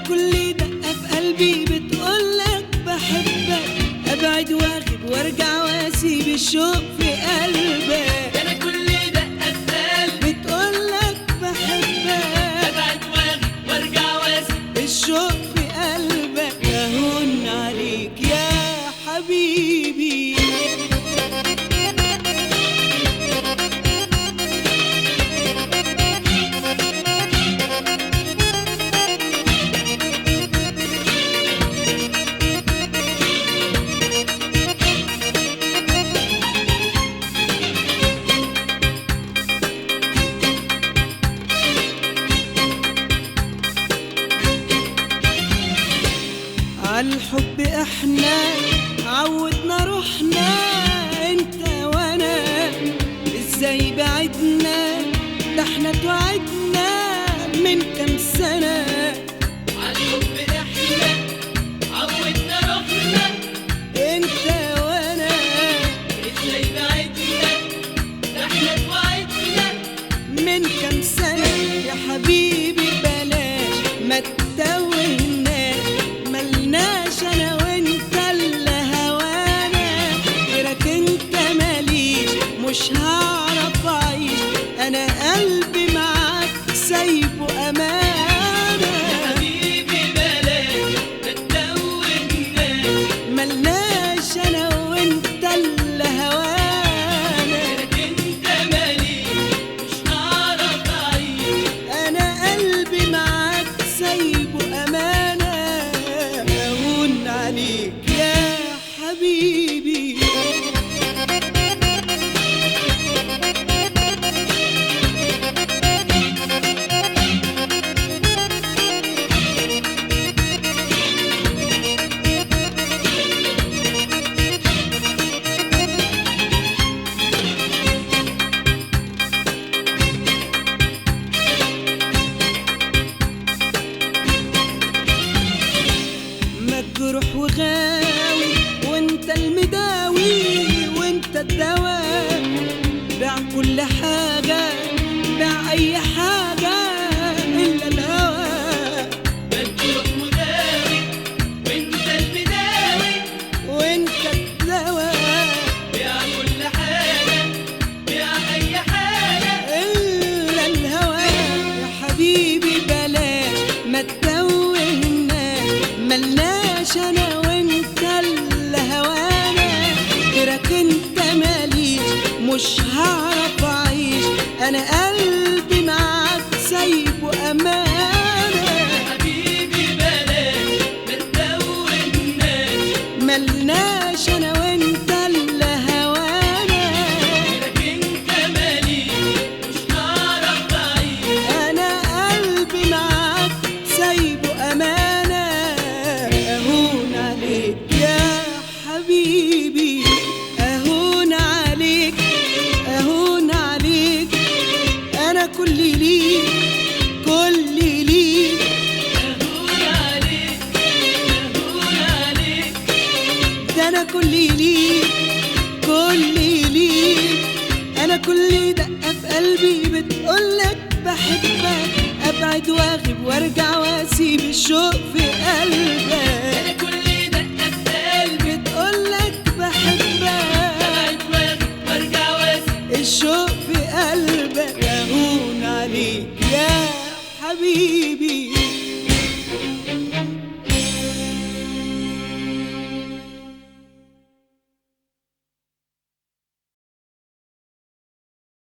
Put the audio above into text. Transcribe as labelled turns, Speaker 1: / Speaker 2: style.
Speaker 1: كل دقة في قلبي بتقولك بحبك ابعد واغيب وارجع واسيب الشوق في قلبك
Speaker 2: انا كل دقه في قلبي
Speaker 1: بتقولك بحبك
Speaker 2: ابعد واغيب وارجع واسيب
Speaker 1: الشوق في قلبك اهون عليك يا حبيبي عالحب احنا عودنا روحنا انت وانا ازاي بعدنا ده احنا توعدنا من كام سنه
Speaker 2: عالحب احنا عودنا روحنا
Speaker 1: انت وانا
Speaker 2: ازاي بعدنا ده احنا اتوعدنا
Speaker 1: من كام سنه يا حبيبي بلاش ما تتوهناش ملناش انا وانت الا هوانا غيرك انت ماليش مش هعرف اعيش انا قلبي معاك سايبه امانه
Speaker 2: حبيبي بلاش ما تتوهناش
Speaker 1: ملناش انا وانت الا هوانا
Speaker 2: غيرك انت مالي مش هعرف اعيش
Speaker 1: انا قلبي معاك سايبه امانه اهون عليك يا حبيبي مجروح وغاوي وانت المداوي وانت الدواء بيع كل حاجة بيع أي حاجة إلا الهوى
Speaker 2: مجروح مداوي وانت البداوي
Speaker 1: وانت الدواء
Speaker 2: بيع كل حاجه بيع اي حاجه
Speaker 1: إلا الهوى يا حبيبي بلاش ما تتوهناش ملناش أنا وانت إلا هوانا غيرك انت ماليش مش هعرف أعيش أنا قلبي معاك سايبه أمانة
Speaker 2: حبيبي بلاش ما تتوهناش
Speaker 1: ملناش أنا وانت إلا هوانا
Speaker 2: غيرك انت مالي مش هعرف اعيش
Speaker 1: أنا قلبي معاك سايبه أمانة أهون عليك يا حبيبي أهون عليك أهون عليك أنا كلي ليك كلي ليك
Speaker 2: اهون عليك اهون عليك
Speaker 1: ده أنا كلي ليك كلي ليك أنا كل دقة في قلبي بتقولك بحبك أبعد وأغيب وأرجع وأسيب الشوق في قلبك
Speaker 2: انا كل دقه في قلبي
Speaker 1: بتقولك بحبك
Speaker 2: ابعد واغيب وارجع واسيب
Speaker 1: الشوق في قلبك أهون عليك يا حبيبي